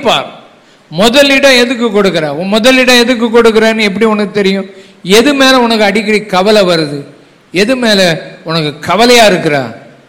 சோதிப்பார் முதலிடம் எதுக்கு கொடுக்குற உன் முதலிடம் எதுக்கு கொடுக்குறன்னு எப்படி உனக்கு தெரியும் எது மேல உனக்கு அடிக்கடி கவலை வருது எது மேல உனக்கு கவலையா இருக்கிற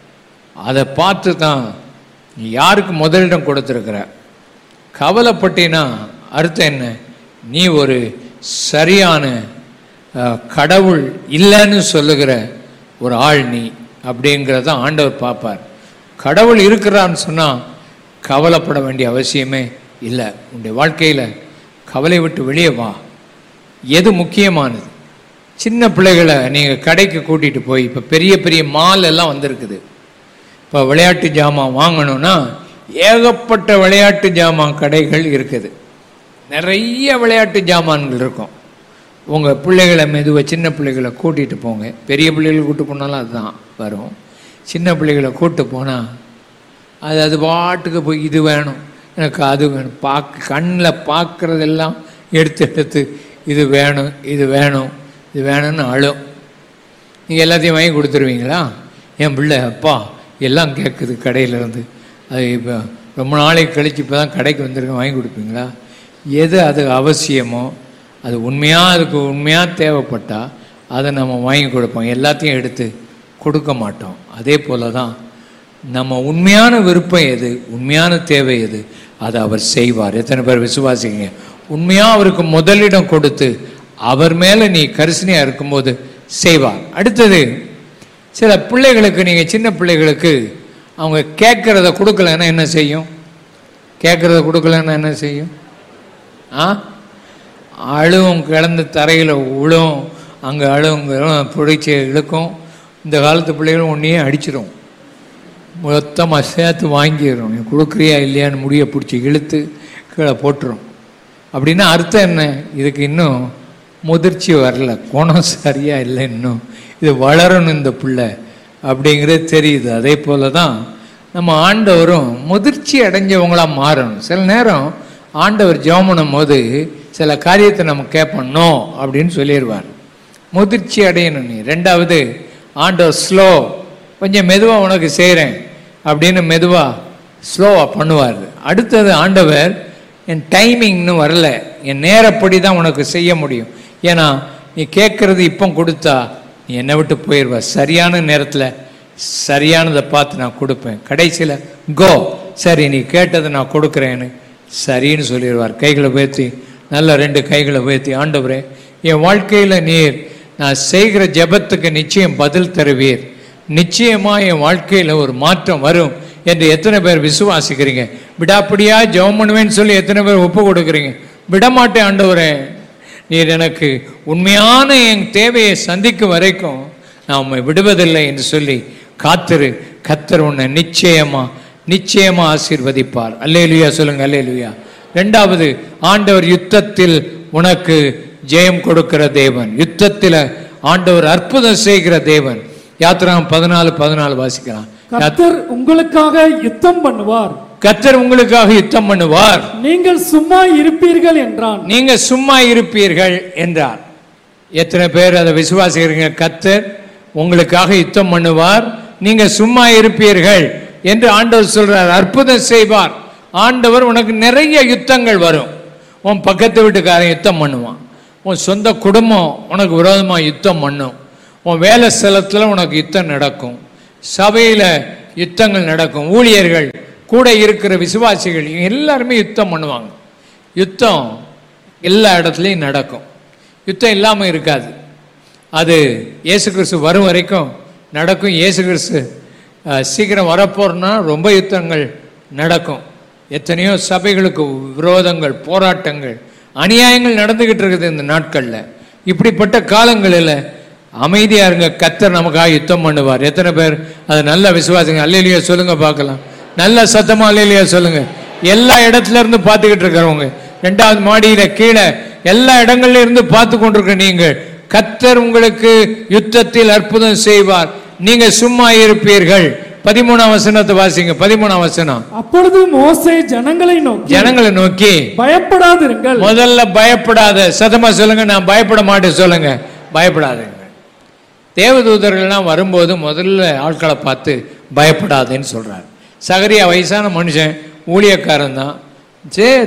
அதை பார்த்து தான் நீ யாருக்கு முதலிடம் கொடுத்துருக்குற கவலைப்பட்டீன்னா அர்த்தம் என்ன நீ ஒரு சரியான அஹ், கடவுள் இல்லைன்னு சொல்லுகிற ஒரு ஆள் நீ அப்படிங்கிறத ஆண்டவர் பார்ப்பார் கடவுள் இருக்கிறான்னு சொன்னால் கவலைப்பட வேண்டிய அவசியமே இல்லை உன்னுடைய வாழ்க்கையில் கவலை விட்டு வெளியே வா எது முக்கியமானது சின்ன பிள்ளைகளை நீங்கள் கடைக்கு கூட்டிகிட்டு போய் இப்போ பெரிய பெரிய மால் எல்லாம் வந்திருக்குது இப்போ விளையாட்டு ஜாமான் வாங்கணும்னா ஏகப்பட்ட விளையாட்டு ஜாமான் கடைகள் இருக்குது நிறைய விளையாட்டு ஜாமான்கள் இருக்கும் உங்கள் பிள்ளைகளை மெதுவாக சின்ன பிள்ளைகளை கூட்டிகிட்டு போங்க பெரிய பிள்ளைகளை கூட்டு போனாலும் அதுதான் வரும் சின்ன பிள்ளைகளை கூட்டு போனால் அது அது பாட்டுக்கு போய் இது வேணும் எனக்கு அது வேணும் பார்க்க கண்ணில் பார்க்குறதெல்லாம் எடுத்து எடுத்து இது வேணும் இது வேணும் இது வேணும்னு அழும் நீங்கள் எல்லாத்தையும் வாங்கி கொடுத்துருவீங்களா என் பிள்ளை அப்பா எல்லாம் கேட்குது கடையிலேருந்து அது இப்போ ரொம்ப நாளைக்கு கழிச்சு இப்போ தான் கடைக்கு வந்திருக்கேன் வாங்கி கொடுப்பீங்களா எது அது அவசியமோ அது உண்மையாக அதுக்கு உண்மையாக தேவைப்பட்டா அதை நம்ம வாங்கி கொடுப்போம் எல்லாத்தையும் எடுத்து கொடுக்க மாட்டோம் அதே போல தான் நம்ம உண்மையான விருப்பம் எது உண்மையான தேவை எது அதை அவர் செய்வார் எத்தனை பேர் விசுவாசிங்க உண்மையாக அவருக்கு முதலிடம் கொடுத்து அவர் மேலே நீ கரிசனையாக இருக்கும்போது செய்வார் அடுத்தது சில பிள்ளைகளுக்கு நீங்கள் சின்ன பிள்ளைகளுக்கு அவங்க கேட்குறத கொடுக்கலன்னா என்ன செய்யும் கேட்குறத கொடுக்கலன்னா என்ன செய்யும் ஆ அழுவும் கிடந்து தரையில் விழும் அங்கே அழுவும் பிடிச்சி இழுக்கும் இந்த காலத்து பிள்ளைகளும் ஒன்றையே அடிச்சிடும் மொத்தமாக சேர்த்து வாங்கிடும் நீ கொடுக்குறியா இல்லையான்னு முடியை பிடிச்சி இழுத்து கீழே போட்டுரும் அப்படின்னா அர்த்தம் என்ன இதுக்கு இன்னும் முதிர்ச்சி வரல குணம் சரியாக இல்லை இன்னும் இது வளரணும் இந்த பிள்ளை அப்படிங்கிறது தெரியுது அதே போல தான் நம்ம ஆண்டவரும் முதிர்ச்சி அடைஞ்சவங்களா மாறணும் சில நேரம் ஆண்டவர் ஜெபம் பண்ணும் போது சில காரியத்தை நம்ம கேட்போம் நோ அப்படின்னு சொல்லிடுவார் முதிர்ச்சி அடையணும் நீ ரெண்டாவது ஆண்டவர் ஸ்லோ கொஞ்சம் மெதுவாக உனக்கு செய்கிறேன் அப்படின்னு மெதுவாக ஸ்லோவாக பண்ணுவார் அடுத்தது ஆண்டவர் என் டைமிங்னு வரல என் நேரப்படி தான் உனக்கு செய்ய முடியும் ஏன்னா நீ கேட்குறது இப்போ கொடுத்தா நீ என்னை விட்டு போயிடுவ சரியான நேரத்தில் சரியானதை பார்த்து நான் கொடுப்பேன் கடைசியில் கோ சரி நீ கேட்டதை நான் கொடுக்குறேன்னு சரின்னு சொல்லிடுவார் கைகளை உயர்த்தி நல்ல ரெண்டு கைகளை உயர்த்தி ஆண்டவரே என் வாழ்க்கையில் நீர் நான் செய்கிற ஜெபத்துக்கு நிச்சயம் பதில் தருவீர் நிச்சயமா என் வாழ்க்கையில் ஒரு மாற்றம் வரும் என்று எத்தனை பேர் விசுவாசிக்கிறீங்க விடாப்படியா ஜெபம் பண்ணுவேன்னு சொல்லி எத்தனை பேர் ஒப்பு கொடுக்குறீங்க விடமாட்டேன் ஆண்டவரே நீர் எனக்கு உண்மையான என் தேவையை சந்திக்கும் வரைக்கும் நான் உம்மை விடுவதில்லை என்று சொல்லி காத்திரு கத்தர் உன்னை நிச்சயமா நிச்சயமா ஆசீர்வதிப்பார் அல்லேலுயா சொல்லுங்க அல்லேலுயா ரெண்டாவது ஆண்டவர் யுத்தத்தில் உனக்கு ஜெயம் கொடுக்கிற தேவன் யுத்தத்தில் ஆண்டவர் அற்புதம் செய்கிற தேவன் யாத்திராம் பதினாலு பதினாலு வாசிக்கலாம் கர்த்தர் உங்களுக்காக யுத்தம் பண்ணுவார் கத்தர் உங்களுக்காக யுத்தம் பண்ணுவார் நீங்கள் சும்மா இருப்பீர்கள் என்றான் நீங்க சும்மா இருப்பீர்கள் என்றார் எத்தனை பேர் அதை விசுவாசிக்கிறீங்க கத்தர் உங்களுக்காக யுத்தம் பண்ணுவார் நீங்க சும்மா இருப்பீர்கள் என்று ஆண்டவர் சொல்றார் அற்புதம் செய்வார் ஆண்டவர் உனக்கு நிறைய யுத்தங்கள் வரும் உன் பக்கத்து வீட்டுக்காரன் யுத்தம் பண்ணுவான் உன் சொந்த குடும்பம் உனக்கு விரோதமாக யுத்தம் பண்ணும் உன் வேலை ஸ்தலத்தில் உனக்கு யுத்தம் நடக்கும் சபையில் யுத்தங்கள் நடக்கும் ஊழியர்கள் கூட இருக்கிற விசுவாசிகள் எல்லாருமே யுத்தம் பண்ணுவாங்க யுத்தம் எல்லா இடத்துலையும் நடக்கும் யுத்தம் இல்லாமல் இருக்காது அது இயேசு கிறிஸ்து வரும் வரைக்கும் நடக்கும் இயேசு கிறிஸ்து அஹ், சீக்கிரம் வரப்போறனா ரொம்ப யுத்தங்கள் நடக்கும் எத்தனையோ சபைகளுக்கு விரோதங்கள் போராட்டங்கள் அநியாயங்கள் நடந்துகிட்டு இருக்குது இந்த நாட்களில் இப்படிப்பட்ட காலங்களில் அமைதியா இருங்க கத்தர் நமக்காக யுத்தம் பண்ணுவார் எத்தனை பேர் அது நல்ல விசுவாசிங்க அல்லையிலையோ சொல்லுங்க பார்க்கலாம் நல்ல சத்தமா அல்லையிலையோ சொல்லுங்க எல்லா இடத்துல இருந்து பார்த்துக்கிட்டு இருக்கிறவங்க ரெண்டாவது மாடியில கீழே எல்லா இடங்கள்ல இருந்து பார்த்து கொண்டிருக்க நீங்கள் கத்தர் உங்களுக்கு யுத்தத்தில் அற்புதம் செய்வார் நீங்க சும்மா இருப்பீர்கள் பதிமூணாம் வசனத்தை வாசிங்க பதிமூணாம் வசனம் அப்பொழுது மோசே ஜனங்களை நோக்கி ஜனங்களை நோக்கி பயப்படாதிருங்கள் முதல்ல பயப்படாத சத்தமா சொல்லுங்க நான் பயப்பட மாட்டேன் சொல்லுங்க பயப்படாதீங்க தேவதூதர்கள்லாம் வரும்போது முதல்ல ஆட்களை பார்த்து பயப்படாதேன்னு சொல்றார் சகரியா வயசான மனுஷன் ஊழியக்காரன் தான் சே